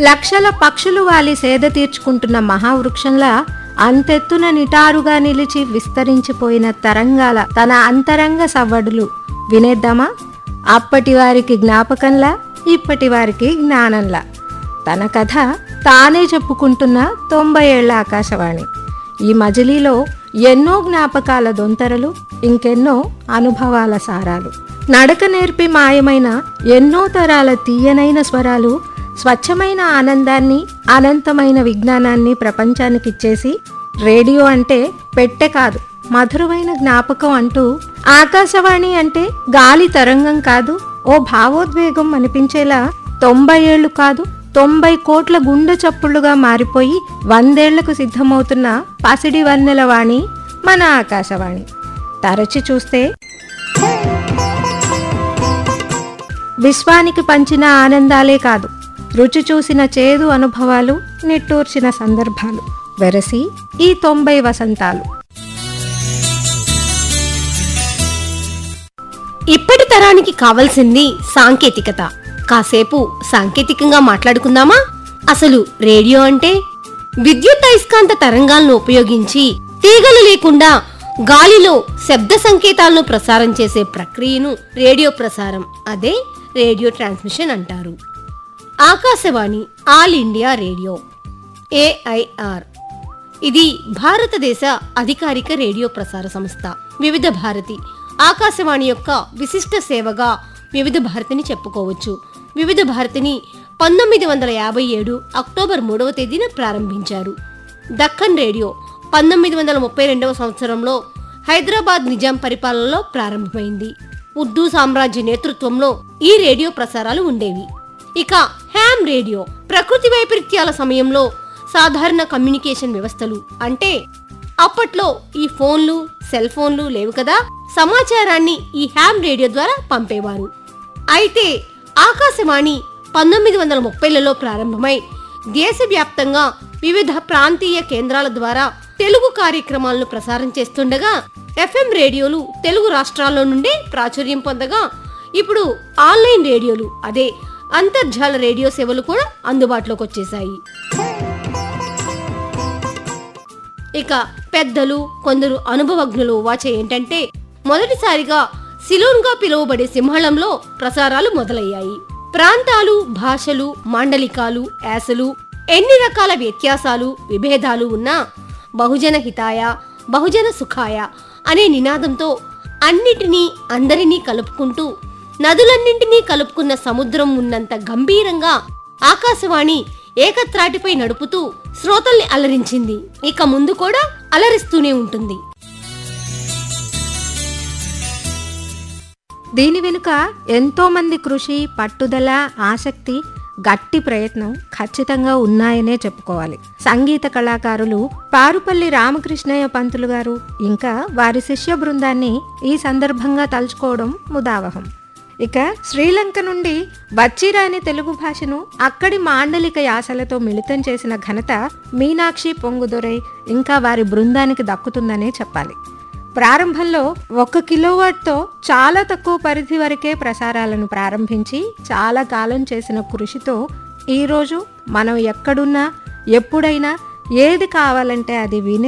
లక్షల పక్షులు వాలి సేద తీర్చుకుంటున్న మహావృక్షంలా అంతెత్తున నిటారుగా నిలిచి విస్తరించిపోయిన తరంగాల తన అంతరంగ సవ్వడులు వినేద్దామా అప్పటి వారికి జ్ఞాపకంలా ఇప్పటి వారికి జ్ఞానంలా తన కథ తానే చెప్పుకుంటున్న తొంభై ఏళ్ల ఆకాశవాణి ఈ మజిలీలో ఎన్నో జ్ఞాపకాల దొంతరలు ఇంకెన్నో అనుభవాల సారాలు నడక నేర్పి మాయమైన ఎన్నో తరాల తీయనైన స్వరాలు స్వచ్ఛమైన ఆనందాన్ని అనంతమైన విజ్ఞానాన్ని ప్రపంచానికిచ్చేసి రేడియో అంటే పెట్టె కాదు మధురమైన జ్ఞాపకం అంటూ ఆకాశవాణి అంటే గాలి తరంగం కాదు ఓ భావోద్వేగం అనిపించేలా తొంభై ఏళ్లు కాదు తొంభై కోట్ల గుండె చప్పుళ్లుగా మారిపోయి వందేళ్లకు సిద్ధమవుతున్న పసిడి వన్నెల వాణి మన ఆకాశవాణి తరచి చూస్తే విశ్వానికి పంచిన ఆనందాలే కాదు రుచి చూసిన చేదు అనుభవాలు నిట్టూర్చిన సందర్భాలు వెరసి ఈ తొంభై వసంతాలు ఇప్పటి తరానికి కావలసింది సాంకేతికత కాసేపు సాంకేతికంగా మాట్లాడుకుందామా అసలు రేడియో అంటే విద్యుత్ అయస్కాంత తరంగాలను ఉపయోగించి తీగలు లేకుండా గాలిలో శబ్ద సంకేతాలను ప్రసారం చేసే ప్రక్రియను రేడియో ప్రసారం అదే రేడియో ట్రాన్స్మిషన్ అంటారు Akashvani all India radio AIR ఇది భారతదేశ అధికారిక రేడియో ప్రసార సంస్థ వివిధ భారతి ఆకాశవాణి యొక్క విశిష్ట సేవగా వివిధ భారతిని చెప్పుకోవచ్చు వివిధ భారతిని పంతొమ్మిది వందల యాభై ఏడు అక్టోబర్ మూడవ తేదీన ప్రారంభించారు దక్కన్ రేడియో పంతొమ్మిది వందల ముప్పై రెండవ సంవత్సరంలో హైదరాబాద్ నిజాం పరిపాలనలో ప్రారంభమైంది ఉర్దూ సామ్రాజ్య నేతృత్వంలో ఈ రేడియో ప్రసారాలు ఉండేవి ఇక హ్యామ్ రేడియో ప్రకృతి వైపరీత్యాల సమయంలో సాధారణ కమ్యూనికేషన్ వ్యవస్థలు అంటే అప్పట్లో ఈ ఫోన్లు సెల్ ఫోన్లు లేవు కదా సమాచారాన్ని ఈ హ్యామ్ రేడియో ద్వారా పంపేవారు అయితే ఆకాశవాణి పంతొమ్మిది వందల ముప్పైలలో ప్రారంభమై దేశవ్యాప్తంగా వివిధ ప్రాంతీయ కేంద్రాల ద్వారా తెలుగు కార్యక్రమాలను ప్రసారం చేస్తుండగా ఎఫ్ఎం రేడియోలు తెలుగు రాష్ట్రాల్లో నుండే ప్రాచుర్యం పొందగా ఇప్పుడు ఆన్లైన్ రేడియోలు అదే అంతర్జాల రేడియో సేవలు కూడా అందుబాటులోకి వచ్చేసాయి ఇక పెద్దలు కొందరు అనుభవజ్ఞులు వాచ ఏంటంటే మొదటిసారిగా సిలోన్గా పిలువబడే సింహళంలో ప్రసారాలు మొదలయ్యాయి ప్రాంతాలు భాషలు మాండలికాలు యాసలు ఎన్ని రకాల వ్యత్యాసాలు విభేదాలు ఉన్నా బహుజన హితాయ బహుజన సుఖాయ అనే నినాదంతో అన్నిటినీ అందరినీ కలుపుకుంటూ నదులన్నింటినీ కలుపుకున్న సముద్రం ఉన్నంత గంభీరంగా ఆకాశవాణి ఏకత్రాటిపై నడుపుతూ శ్రోతల్ని అలరించింది ఇక ముందు కూడా అలరిస్తూనే ఉంటుంది దీని వెనుక ఎంతో మంది కృషి పట్టుదల ఆసక్తి గట్టి ప్రయత్నం ఖచ్చితంగా ఉన్నాయనే చెప్పుకోవాలి సంగీత కళాకారులు పారుపల్లి రామకృష్ణయ్య పంతులు గారు ఇంకా వారి శిష్య బృందాన్ని ఈ సందర్భంగా తలుచుకోవడం ముదావహం ఇక శ్రీలంక నుండి వచ్చిరాని తెలుగు భాషను అక్కడి మాండలిక యాసలతో మిళితం చేసిన ఘనత మీనాక్షి పొంగుదొరై ఇంకా వారి బృందానికి దక్కుతుందనే చెప్పాలి ప్రారంభంలో ఒక కిలోవాట్తో చాలా తక్కువ పరిధి వరకే ప్రసారాలను ప్రారంభించి చాలా కాలం చేసిన కృషితో ఈరోజు మనం ఎక్కడున్నా ఎప్పుడైనా ఏది కావాలంటే అది వినే